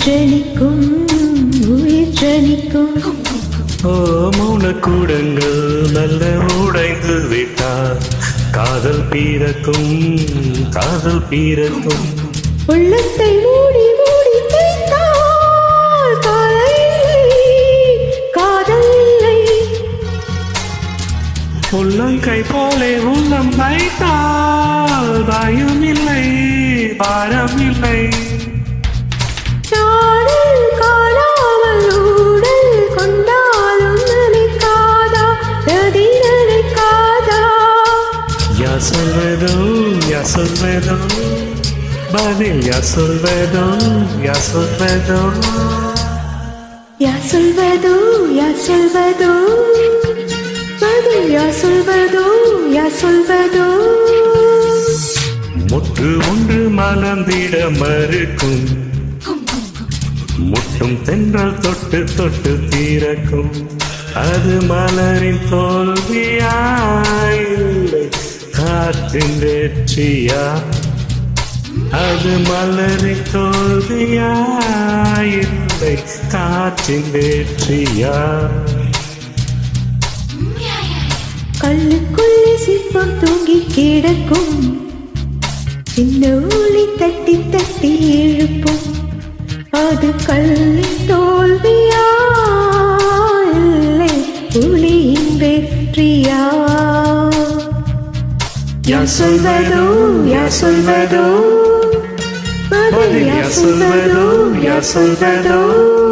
ஜனிக்கும் உயிர் ஜனிக்கும் ஓ மௌன கூடங்கள் நல்ல உடைந்து விட்டார் காதல் பீரக்கும் காதல் பீரக்கும் உள்ளத்தை மூடி மூடி தேய்த்தால் காதல் இல்லை காதல் இல்லை உள்ளங்கை போலே உள்ளம் வைத்தால் பயம் இல்லை பாரம் இல்லை நாடல் காணாமல் ஊடல் கொண்டாலும் நினைக்காதா ரதி நினைக்காதா யா சொல்வதோ யா சொல்வதோ பதில் யா சொல்வதோ யா சொல்வதோ யா சொல்வதோ யா சொல்வதோ பதில் யா சொல்வதோ யா சொல்வதோ முற்று ஒன்று மலர்ந்திட மறுக்கும் முட்டும் தென்றல் தொட்டு தொட்டு தீரக்கும் அது மலரின் தோல்வியாயில்லை காற்றின் வெற்றியா அது மலரின் தோல்வியாயில்லை காற்றின் வெற்றியா கல்லுக்குள்ளே சிற்பம் தூங்கி கிடக்கும் சின்ன ஒளி தட்டி தட்டி எழுப்பும் அது கல்லின் தோல்வியா இல்லை புலியின் வெற்றியா யா சொல்வதோ யா சொல்வதோ பதில் யா சொல்வதோ யா சொல்வதோ